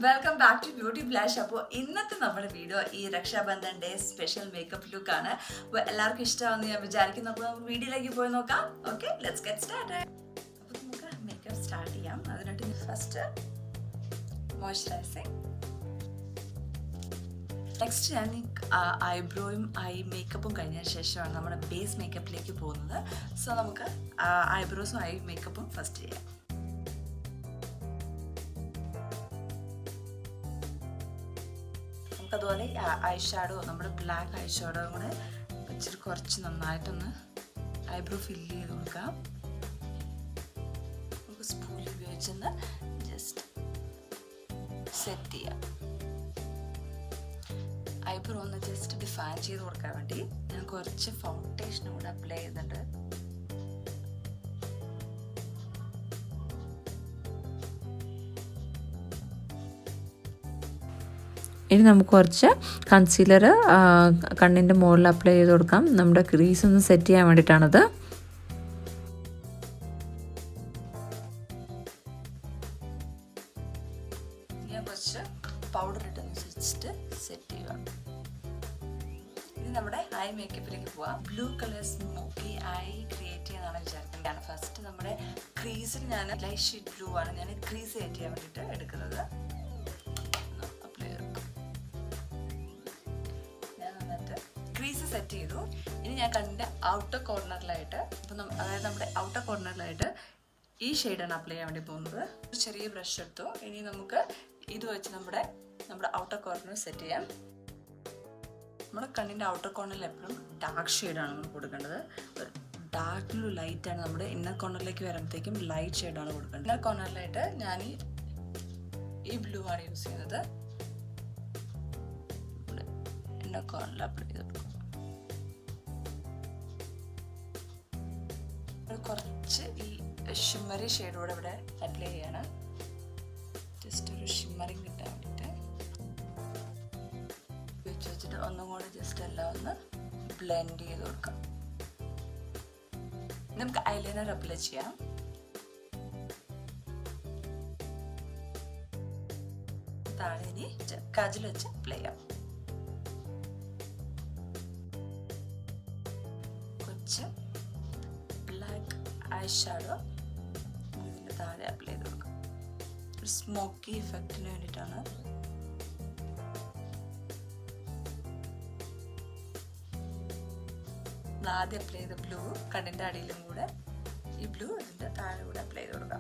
welcome back to beauty flash അപ്പോൾ ഇന്നത്തെ നമ്മുടെ വീഡിയോ ഈ Raksha Bandhan day special makeup look ആണ് അപ്പോൾ എല്ലാവർക്കും ഇഷ്ടമാണെന്ന് ഞാൻ വിചാരിക്കുന്നു അപ്പോൾ നമുക്ക് വീഡിയോയിലേക്ക് പോയി നോക്കാം ഓക്കെ ലെറ്റ്സ് ഗെറ്റ് സ്റ്റാർട്ട് അപ്പോൾ നമുക്ക് മേക്കപ്പ് സ്റ്റാർട്ട് ചെയ്യാം അതിനായിട്ട് ഫസ്റ്റ് മോയ്സ്ചറൈസിങ് നെക്സ്റ്റ് ഞാൻ ഈ ഐബ്രോയും ഐ മേക്കപ്പും കഴിഞ്ഞ ശേഷമാണ് നമ്മുടെ ബേസ് മേക്കപ്പിലേക്ക് പോകുന്നത് സോ നമുക്ക് ഐബ്രോസും ഐ മേക്കപ്പും ഫസ്റ്റ് ചെയ്യാം നമുക്കതുപോലെ ഐ ഷാഡോ നമ്മുടെ ബ്ലാക്ക് ഐ ഷാഡോ കൂടെ ഇച്ചിരി കുറച്ച് നന്നായിട്ടൊന്ന് ഐബ്രോ ഫില്ല് ചെയ്ത് കൊടുക്കാം നമുക്ക് സ്പൂൺ ഉപയോഗിച്ചൊന്ന് ജസ്റ്റ് സെറ്റ് ചെയ്യാം ഐബ്രോ ഒന്ന് ജസ്റ്റ് ഡിഫൈൻ ചെയ്ത് കൊടുക്കാൻ വേണ്ടി ഞാൻ കുറച്ച് ഫൗണ്ടേഷനും കൂടെ അപ്ലൈ ചെയ്യുന്നുണ്ട് ഇനി നമുക്ക് കുറച്ച് കൺസീലർ കണ്ണിൻ്റെ മുകളിൽ അപ്ലൈ ചെയ്ത് കൊടുക്കാം നമ്മുടെ ക്രീസ് ഒന്ന് സെറ്റ് ചെയ്യാൻ വേണ്ടിയിട്ടാണത് ഞാൻ കുറച്ച് പൗഡർ ഇട്ടൊന്ന് വെച്ചിട്ട് സെറ്റ് ചെയ്യുക ഇനി നമ്മുടെ ഐ മേക്കപ്പിലേക്ക് പോവാം blue colour smokey eye create ചെയ്യാനാണ് വിചാരിക്കുന്നത് ഫസ്റ്റ് നമ്മുടെ ക്രീസിൽ ഞാൻ ലൈറ്റ് ഷീറ്റ് ബ്ലൂ ആണ് ഞാൻ ക്രീസ് ക്രിയേറ്റ് ചെയ്യാൻ വേണ്ടിയിട്ട് എടുക്കുന്നത് അപ്ലൈ ചെയ്തെടുക്കാം ഞാൻ എന്നിട്ട് ക്രീസ് സെറ്റ് ചെയ്തു ഇനി ഞാൻ കണ്ണിൻ്റെ ഔട്ടർ കോർണറിലായിട്ട് ഇപ്പം അതായത് നമ്മുടെ ഔട്ടർ കോർണറിലായിട്ട് ഈ ഷെയ്ഡാണ് അപ്ലൈ ചെയ്യാൻ വേണ്ടി പോകുന്നത് ഒരു ചെറിയ ബ്രഷ് എടുത്തു ഇനി നമുക്ക് ഇത് വെച്ച് നമ്മുടെ നമ്മുടെ ഔട്ടർ കോർണർ സെറ്റ് ചെയ്യാം നമ്മുടെ കണ്ണിൻ്റെ ഔട്ടർ കോർണറിൽ എപ്പോഴും ഡാർക്ക് ഷെയ്ഡാണ് നമ്മൾ കൊടുക്കേണ്ടത് ഡാർക്കിലൊരു ലൈറ്റാണ് നമ്മുടെ ഇന്നർ കോർണറിലേക്ക് വരുമ്പോഴത്തേക്കും ലൈറ്റ് ഷെയ്ഡാണ് കൊടുക്കേണ്ടത് ഇന്നർ കോർണറിലായിട്ട് ഞാൻ ഈ ഈ ബ്ലൂ ആണ് യൂസ് ചെയ്യുന്നത് ഇന്നർ കോർണറിൽ അപ്ലൈ ചെയ്ത് കൊടുക്കും കുറച്ച് ഈ ഷിമ്മറി ഷെയ്ഡോടെ ഇവിടെ അപ്ലൈ ചെയ്യണം ജസ്റ്റ് ഒരു ഷിമ്മറിങ് കിട്ടാൻ വേണ്ടിയിട്ട് വെച്ച് വെച്ചിട്ട് ഒന്നും കൂടെ ജസ്റ്റ് എല്ലാം ഒന്ന് ബ്ലെൻഡ് ചെയ്ത് കൊടുക്കാം നമുക്ക് ഐലൈനർ അപ്ലൈ ചെയ്യാം താഴെ ഇനി കാജൽ വെച്ച് അപ്ലൈ ചെയ്യാം കുറച്ച് ബ്ലാക്ക് ഐ ഷാഡോ ഇതിൻ്റെ താഴെ അപ്ലൈ ചെയ്ത് കൊടുക്കാം ഒരു സ്മോക്കി ഇഫക്റ്റിന് വേണ്ടിയിട്ടാണ് ആദ്യം അപ്ലൈ ചെയ്ത ബ്ലൂ കണ്ണിൻ്റെ അടിയിലും കൂടെ ഈ ബ്ലൂ ഇതിൻ്റെ താഴെ കൂടെ അപ്ലൈ ചെയ്ത് കൊടുക്കാം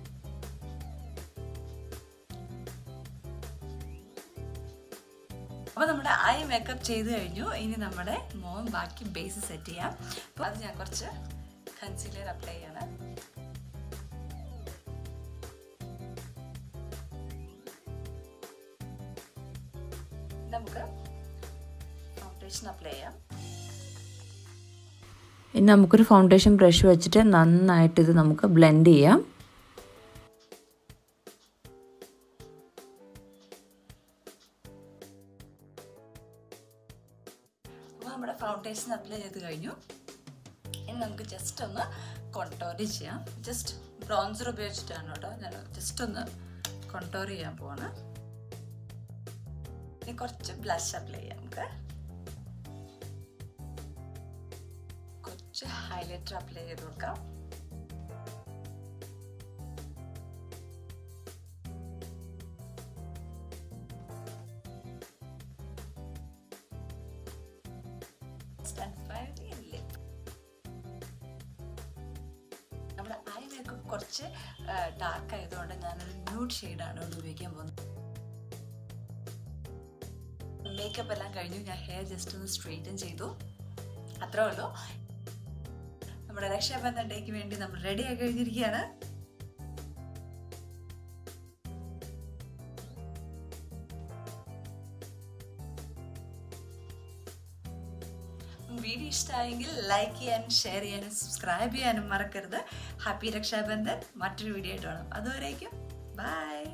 അപ്പോൾ നമ്മുടെ ഐ മേക്കപ്പ് ചെയ്ത് കഴിഞ്ഞു ഇനി നമ്മുടെ മോൻ ബാക്കി ബേസ് സെറ്റ് ചെയ്യാം അപ്പോൾ അത് ഞാൻ കുറച്ച് കൺസീലർ അപ്ലൈ ചെയ്യണം നമുക്ക് ഫൗണ്ടേഷൻ അപ്ലൈ ചെയ്യാം ഇനി നമുക്കൊരു ഫൗണ്ടേഷൻ ബ്രഷ് വെച്ചിട്ട് നന്നായിട്ട് ഇത് നമുക്ക് ബ്ലെൻഡ് ചെയ്യാം അപ്പോൾ നമ്മുടെ ഫൗണ്ടേഷൻ അപ്ലൈ ചെയ്ത് കഴിഞ്ഞു ഇനി നമുക്ക് ജസ്റ്റ് ഒന്ന് കൊണ്ടോർ ചെയ്യാം ജസ്റ്റ് ബ്രോൺസർ ഉപയോഗിച്ചിട്ടാണ് കേട്ടോ ഞാൻ ജസ്റ്റ് ഒന്ന് കൊണ്ടോർ ചെയ്യാൻ പോവാണ് ഇനി കുറച്ച് ബ്ലഷ് അപ്ലൈ ചെയ്യാം നമുക്ക് കുറച്ച് ഹൈലൈറ്റർ അപ്ലൈ ചെയ്ത് കൊടുക്കാം നമ്മുടെ ഐ മേക്കപ്പ് കുറച്ച് ഡാർക്ക് ആയതുകൊണ്ട് ഞാനൊരു ന്യൂഡ് ഷെയ്ഡാണ് ഇവിടെ ഉപയോഗിക്കാൻ പോകുന്നത് മേക്കപ്പ് എല്ലാം കഴിഞ്ഞു ഞാൻ ഹെയർ ജസ്റ്റ് ഒന്ന് സ്ട്രെയിറ്റൻ ചെയ്തു അത്രേ ഉള്ളൂ നമ്മുടെ രക്ഷാബന്ധൻ ഡേക്ക് വേണ്ടി നമ്മൾ റെഡി ആയി കഴിഞ്ഞിരിക്കുകയാണ് വീഡിയോ ഇഷ്ടമായെങ്കിൽ ലൈക്ക് ചെയ്യാനും ഷെയർ ചെയ്യാനും സബ്സ്ക്രൈബ് ചെയ്യാനും മറക്കരുത് ഹാപ്പി രക്ഷാബന്ധൻ മറ്റൊരു വീഡിയോ ആയിട്ട് വേണം അതുവരേക്കും ബൈ